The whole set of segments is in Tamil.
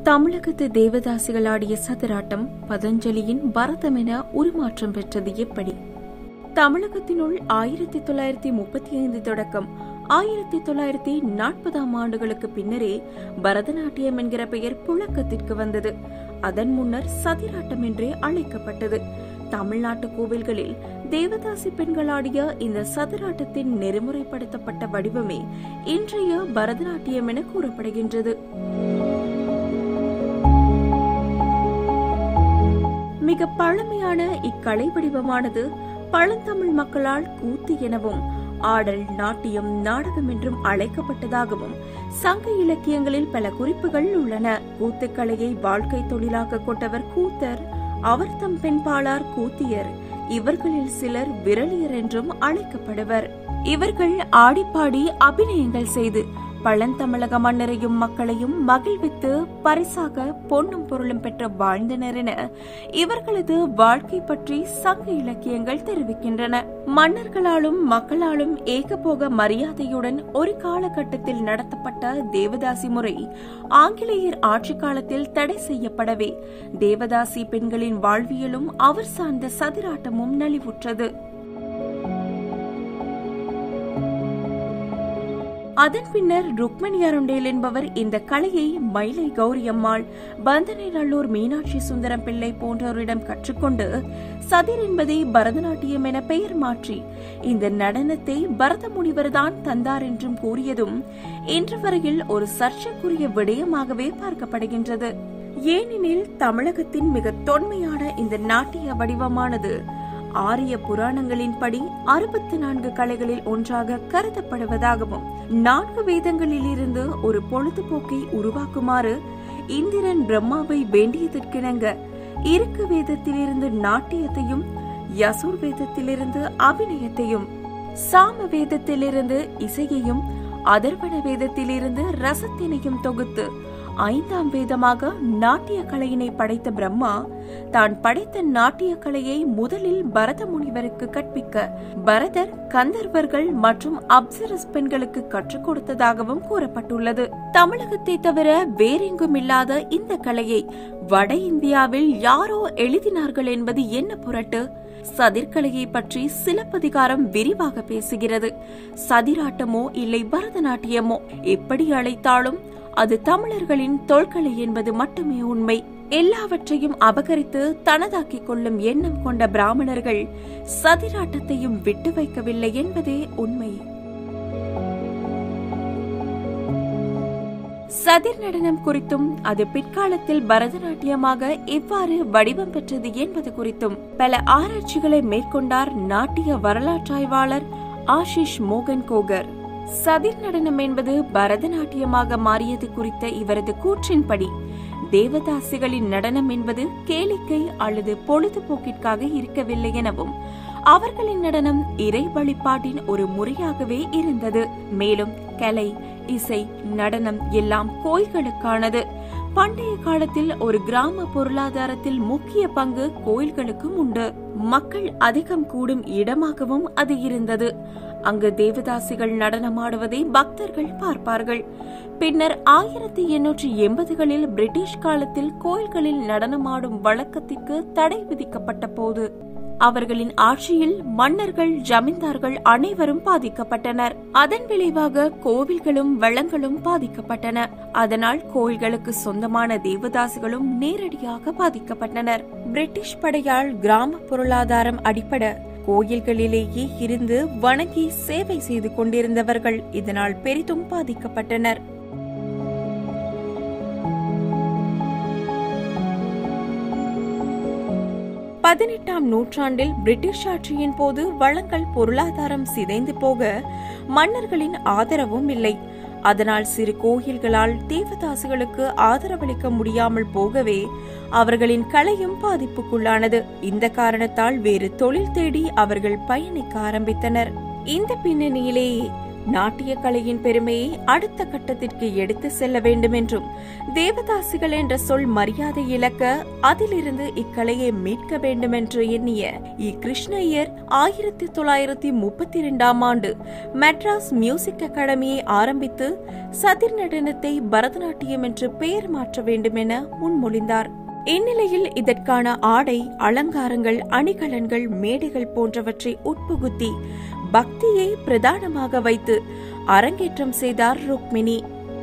தமிழகத்து தேவதாசிகள் ஆடிய சதுராட்டம் பதஞ்சலியின் பரதம் என உருமாற்றம் பெற்றது எப்படி தமிழகத்தினுள் ஆயிரத்தி தொள்ளாயிரத்தி முப்பத்தி ஐந்து தொடக்கம் ஆயிரத்தி தொள்ளாயிரத்தி நாற்பதாம் ஆண்டுகளுக்கு பின்னரே பரதநாட்டியம் என்கிற பெயர் புழக்கத்திற்கு வந்தது அதன் முன்னர் சதிராட்டம் என்றே அழைக்கப்பட்டது தமிழ்நாட்டு கோவில்களில் தேவதாசி பெண்களாடிய இந்த சதுராட்டத்தின் நெறிமுறைப்படுத்தப்பட்ட வடிவமே இன்றைய பரதநாட்டியம் என கூறப்படுகின்றது மிக பழமையான இக்கலை வடிவமானது பழந்தமிழ் மக்களால் கூத்து எனவும் ஆடல் நாட்டியம் நாடகம் என்றும் அழைக்கப்பட்டதாகவும் சங்க இலக்கியங்களில் பல குறிப்புகள் உள்ளன கூத்துக்கலையை வாழ்க்கை தொழிலாக கொண்டவர் கூத்தர் அவர் தம் பெண்பாளார் கூத்தியர் இவர்களில் சிலர் விரலியர் என்றும் அழைக்கப்படுவர் இவர்கள் ஆடிப்பாடி அபிநயங்கள் செய்து பழந்தமிழக மன்னரையும் மக்களையும் மகிழ்வித்து பரிசாக பொன்னும் பொருளும் பெற்று வாழ்ந்தனர் என இவர்களது வாழ்க்கை பற்றி சங்க இலக்கியங்கள் தெரிவிக்கின்றன மன்னர்களாலும் மக்களாலும் ஏகபோக மரியாதையுடன் ஒரு காலகட்டத்தில் நடத்தப்பட்ட தேவதாசி முறை ஆங்கிலேயர் ஆட்சி காலத்தில் தடை செய்யப்படவே தேவதாசி பெண்களின் வாழ்வியலும் அவர் சார்ந்த சதிராட்டமும் நலிவுற்றது அதன் பின்னர் ருக்மணி அருண்டேல் என்பவர் இந்த கலையை மயிலை கௌரியம்மாள் பந்தனை நல்லூர் மீனாட்சி சுந்தரம் பிள்ளை போன்றோரிடம் கற்றுக்கொண்டு சதிர் என்பதை பரதநாட்டியம் என பெயர் மாற்றி இந்த நடனத்தை பரத முனிவர்தான் தந்தார் என்றும் கூறியதும் இன்று வரையில் ஒரு சர்ச்சைக்குரிய விடயமாகவே பார்க்கப்படுகின்றது ஏனெனில் தமிழகத்தின் மிக தொன்மையான இந்த நாட்டிய வடிவமானது ஆரிய புராணங்களின்படி அறுபத்தி நான்கு கலைகளில் ஒன்றாக கருதப்படுவதாகவும் நான்கு வேதங்களில் இருந்து ஒரு பொழுதுபோக்கை உருவாக்குமாறு இந்திரன் பிரம்மாவை வேண்டியதற்கிணங்க இருக்கு வேதத்திலிருந்து நாட்டியத்தையும் யசுர் வேதத்திலிருந்து அபிநயத்தையும் சாம வேதத்திலிருந்து இசையையும் அதர்வன வேதத்திலிருந்து ரசத்தினையும் தொகுத்து ஐந்தாம் வேதமாக நாட்டிய கலையினை படைத்த பிரம்மா தான் படைத்த நாட்டிய கலையை முதலில் பரத முனிவருக்கு கற்பிக்க பரதர் கந்தர்வர்கள் மற்றும் அப்சரஸ் பெண்களுக்கு கற்றுக் கொடுத்ததாகவும் கூறப்பட்டுள்ளது தமிழகத்தை தவிர வேறெங்கும் இல்லாத இந்த கலையை வட இந்தியாவில் யாரோ எழுதினார்கள் என்பது என்ன புரட்டு சதிர்கலையை பற்றி சிலப்பதிகாரம் விரிவாக பேசுகிறது சதிராட்டமோ இல்லை பரதநாட்டியமோ எப்படி அழைத்தாலும் அது தமிழர்களின் தொல்கலை என்பது மட்டுமே உண்மை எல்லாவற்றையும் அபகரித்து தனதாக்கிக் கொள்ளும் எண்ணம் கொண்ட பிராமணர்கள் சதிராட்டத்தையும் விட்டு வைக்கவில்லை என்பதே உண்மை சதிர் நடனம் குறித்தும் அது பிற்காலத்தில் பரதநாட்டியமாக எவ்வாறு வடிவம் பெற்றது என்பது குறித்தும் பல ஆராய்ச்சிகளை மேற்கொண்டார் நாட்டிய வரலாற்றாய்வாளர் ஆஷிஷ் மோகன் கோகர் சதிர் நடனம் என்பது பரதநாட்டியமாக மாறியது குறித்த இவரது கூற்றின்படி தேவதாசிகளின் நடனம் என்பது கேளிக்கை அல்லது பொழுதுபோக்கிற்காக இருக்கவில்லை எனவும் அவர்களின் நடனம் இறை வழிபாட்டின் ஒரு முறையாகவே இருந்தது மேலும் கலை இசை நடனம் எல்லாம் கோயில்களுக்கானது பண்டைய காலத்தில் ஒரு கிராம பொருளாதாரத்தில் முக்கிய பங்கு கோயில்களுக்கும் உண்டு மக்கள் அதிகம் கூடும் இடமாகவும் அது இருந்தது அங்கு தேவதாசிகள் நடனமாடுவதை பக்தர்கள் பார்ப்பார்கள் பின்னர் ஆயிரத்தி எண்ணூற்றி எண்பதுகளில் பிரிட்டிஷ் காலத்தில் கோயில்களில் நடனமாடும் வழக்கத்திற்கு தடை விதிக்கப்பட்ட போது அவர்களின் ஆட்சியில் மன்னர்கள் ஜமீன்தார்கள் அனைவரும் பாதிக்கப்பட்டனர் அதன் விளைவாக கோவில்களும் வளங்களும் பாதிக்கப்பட்டன அதனால் கோயில்களுக்கு சொந்தமான தேவதாசிகளும் நேரடியாக பாதிக்கப்பட்டனர் பிரிட்டிஷ் படையால் கிராம பொருளாதாரம் அடிப்பட கோயில்களிலேயே இருந்து வணங்கி சேவை செய்து கொண்டிருந்தவர்கள் இதனால் பெரிதும் பாதிக்கப்பட்டனர் பதினெட்டாம் நூற்றாண்டில் பிரிட்டிஷ் ஆட்சியின் போது வளங்கள் பொருளாதாரம் சிதைந்து போக மன்னர்களின் ஆதரவும் இல்லை அதனால் சிறு கோயில்களால் தேவதாசிகளுக்கு ஆதரவளிக்க முடியாமல் போகவே அவர்களின் கலையும் பாதிப்புக்குள்ளானது இந்த காரணத்தால் வேறு தொழில் தேடி அவர்கள் பயணிக்க ஆரம்பித்தனர் இந்த பின்னணியிலேயே நாட்டிய கலையின் பெருமையை அடுத்த கட்டத்திற்கு எடுத்து செல்ல வேண்டும் என்றும் தேவதாசிகள் என்ற சொல் மரியாதை இழக்க அதிலிருந்து இக்கலையை மீட்க வேண்டும் என்று எண்ணிய இ கிருஷ்ணய்யர் ஆயிரத்தி தொள்ளாயிரத்தி முப்பத்தி இரண்டாம் ஆண்டு மெட்ராஸ் மியூசிக் அகாடமியை ஆரம்பித்து சதிர் நடனத்தை பரதநாட்டியம் என்று பெயர் மாற்ற வேண்டும் என முன்மொழிந்தார் இந்நிலையில் இதற்கான ஆடை அலங்காரங்கள் அணிகலன்கள் மேடைகள் போன்றவற்றை உட்புகுத்தி பக்தியை பிரதானமாக வைத்து அரங்கேற்றம் செய்தார் ருக்மிணி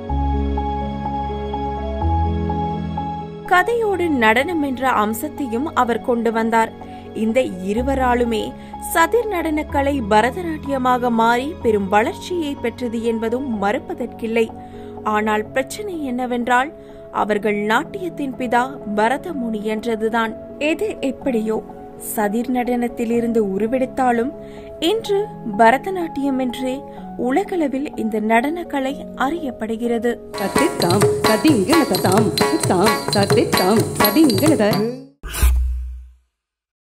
கதையோடு நடனம் என்ற அம்சத்தையும் அவர் கொண்டு வந்தார் இந்த இருவராலுமே சதிர் நடனக்கலை பரதநாட்டியமாக மாறி பெரும் வளர்ச்சியை பெற்றது என்பதும் மறுப்பதற்கில்லை ஆனால் பிரச்சனை என்னவென்றால் அவர்கள் நாட்டியத்தின் பிதா பரதமுனி என்றதுதான் எது எப்படியோ சதிர் நடனத்திலிருந்து உருவெடுத்தாலும் இன்று பரதநாட்டியம் என்றே உலகளவில் இந்த நடனக்கலை அறியப்படுகிறது தத்தித்தாம் ததிங்கள ததாம் தாம் தத்தித்தாம் ததிங்கள த